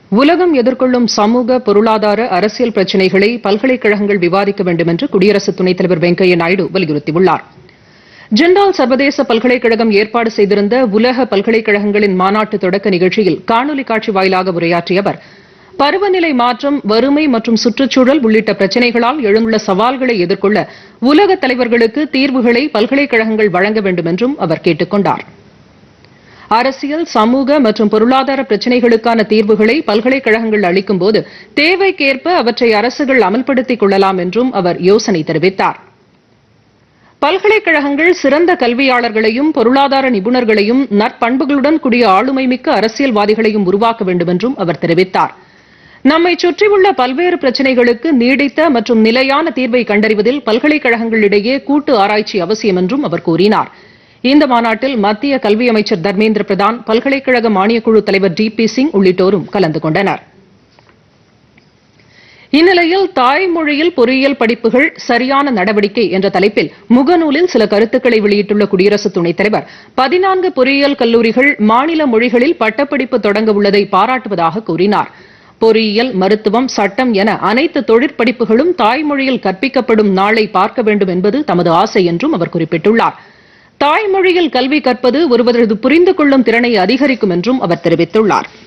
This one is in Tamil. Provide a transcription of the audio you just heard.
உலகம் எதிர்கொள்ளும் சமூக பொருளாதார அரசியல் பிரச்சினைகளை பல்கலைக்கழகங்கள் விவாதிக்க வேண்டும் என்று குடியரசு துணைத் தலைவர் வெங்கையா நாயுடு வலியுறுத்தியுள்ளார் ஜிண்டால் சர்வதேச பல்கலைக்கழகம் ஏற்பாடு செய்திருந்த உலக பல்கலைக்கழகங்களின் மாநாட்டு தொடக்க நிகழ்ச்சியில் காணொலி காட்சி வாயிலாக உரையாற்றிய அவர் பருவநிலை மாற்றம் வறுமை மற்றும் சுற்றுச்சூழல் உள்ளிட்ட பிரச்சினைகளால் எழுந்துள்ள சவால்களை எதிர்கொள்ள உலக தலைவர்களுக்கு தீர்வுகளை பல்கலைக்கழகங்கள் வழங்க வேண்டும் என்றும் அவர் கேட்டுக் கொண்டார் அரசியல் சமூக மற்றும் பொருளாதார பிரச்சினைகளுக்கான தீர்வுகளை பல்கலைக்கழகங்கள் அளிக்கும்போது தேவைக்கேற்ப அவற்றை அரசுகள் அமல்படுத்திக் கொள்ளலாம் என்றும் அவர் யோசனை தெரிவித்தார் பல்கலைக்கழகங்கள் சிறந்த கல்வியாளர்களையும் பொருளாதார நிபுணர்களையும் நற்பண்புகளுடன் கூடிய ஆளுமைமிக்க அரசியல்வாதிகளையும் உருவாக்க வேண்டும் என்றும் அவர் தெரிவித்தார் நம்மை சுற்றியுள்ள பல்வேறு பிரச்சினைகளுக்கு நீடித்த மற்றும் நிலையான தீர்வை கண்டறிவதில் பல்கலைக்கழகங்களிடையே கூட்டு ஆராய்ச்சி அவசியம் என்றும் அவர் கூறினார் இந்த மாநாட்டில் மத்திய கல்வி அமைச்சர் தர்மேந்திர பிரதான் பல்கலைக்கழக மானியக்குழு தலைவர் டி பி சிங் உள்ளிட்டோரும் கலந்து கொண்டனர் இந்நிலையில் தாய்மொழியில் பொறியியல் படிப்புகள் சரியான நடவடிக்கை என்ற தலைப்பில் முகநூலில் சில கருத்துக்களை வெளியிட்டுள்ள குடியரசு துணைத் தலைவர் பதினான்கு பொறியியல் கல்லூரிகள் மாநில மொழிகளில் பட்டப்படிப்பு தொடங்க உள்ளதை பாராட்டுவதாக கூறினார் பொறியியல் மருத்துவம் சட்டம் என அனைத்து தொழிற்படிப்புகளும் தாய்மொழியில் கற்பிக்கப்படும் நாளை பார்க்க வேண்டும் என்பது தமது ஆசை என்றும் அவர் குறிப்பிட்டுள்ளார் தாய்மொழியில் கல்வி கற்பது ஒருவரது புரிந்து கொள்ளும் திறனை அதிகரிக்கும் என்றும் அவர் தெரிவித்துள்ளார்